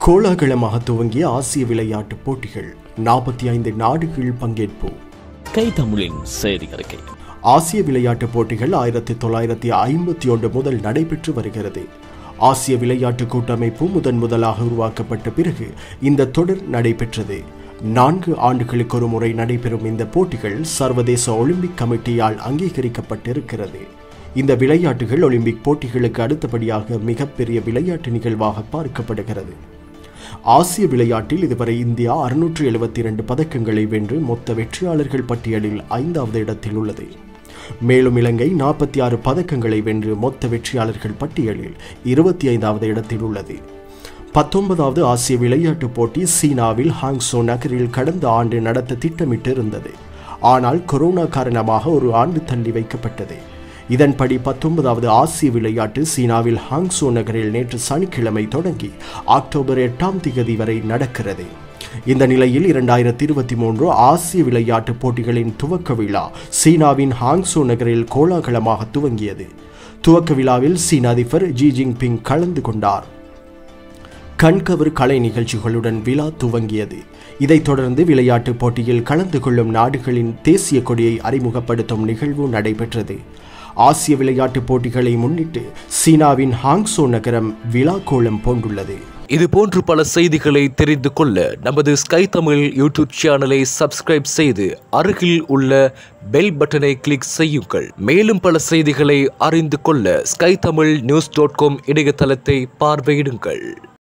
கோலாகலமாக துவங்கிய ஆசிய விளையாட்டுப் போட்டிகள் நாற்பத்தி ஐந்து நாடுகள் பங்கேற்பு கை தமிழின் செய்தி அறிக்கை ஆசிய விளையாட்டுப் போட்டிகள் ஆயிரத்தி தொள்ளாயிரத்தி ஐம்பத்தி ஒன்று முதல் நடைபெற்று வருகிறது ஆசிய விளையாட்டு கூட்டமைப்பு முதன் முதலாக உருவாக்கப்பட்ட பிறகு இந்த தொடர் நடைபெற்றது நான்கு ஆண்டுகளுக்கு ஒரு முறை நடைபெறும் இந்த போட்டிகள் சர்வதேச ஒலிம்பிக் கமிட்டியால் அங்கீகரிக்கப்பட்டிருக்கிறது இந்த விளையாட்டுகள் ஒலிம்பிக் போட்டிகளுக்கு அடுத்தபடியாக மிகப்பெரிய விளையாட்டு நிகழ்வாக பார்க்கப்படுகிறது ஆசிய விளையாட்டில் இதுவரை இந்தியா அறுநூற்று எழுபத்தி இரண்டு பதக்கங்களை வென்று மொத்த வெற்றியாளர்கள் பட்டியலில் ஐந்தாவது இடத்தில் உள்ளது மேலும் இலங்கை நாற்பத்தி ஆறு பதக்கங்களை வென்று மொத்த வெற்றியாளர்கள் பட்டியலில் இருபத்தி ஐந்தாவது இடத்தில் உள்ளது பத்தொன்பதாவது ஆசிய விளையாட்டுப் போட்டி சீனாவில் ஹாங்சோ நகரில் கடந்த ஆண்டு நடத்த திட்டமிட்டிருந்தது ஆனால் கொரோனா காரணமாக ஒரு ஆண்டு தள்ளி வைக்கப்பட்டது இதன்படி பத்தொன்பதாவது ஆசிய விளையாட்டு சீனாவில் ஹாங்சோ நகரில் நேற்று சனிக்கிழமை தொடங்கி அக்டோபர் எட்டாம் திகதி வரை நடக்கிறது இந்த நிலையில் இரண்டாயிரத்தி இருபத்தி மூன்று ஆசிய விளையாட்டுப் போட்டிகளின் துவக்க விழா சீனாவின் ஹாங்சோ நகரில் கோலாகலமாக துவங்கியது துவக்க விழாவில் சீன அதிபர் ஜி ஜின்பிங் கலந்து கொண்டார் கண்கவர் கலை நிகழ்ச்சிகளுடன் விழா துவங்கியது இதைத் தொடர்ந்து விளையாட்டுப் போட்டியில் கலந்து கொள்ளும் நாடுகளின் தேசிய கொடியை அறிமுகப்படுத்தும் நிகழ்வு நடைபெற்றது ஆசிய விளையாட்டுப் போட்டிகளை முன்னிட்டு சீனாவின் ஹாங்சோ நகரம் விழா கோலம் பூண்டுள்ளது இது போன்று பல செய்திகளை தெரிந்து கொள்ள நமது ஸ்கை தமிழ் யூடியூப் சேனலை சப்ஸ்கிரைப் செய்து அருகில் உள்ள பெல் பட்டனை கிளிக் செய்யுங்கள் மேலும் பல செய்திகளை அறிந்து கொள்ள sky Tamil news dot com இணையதளத்தை பார்வையிடுங்கள்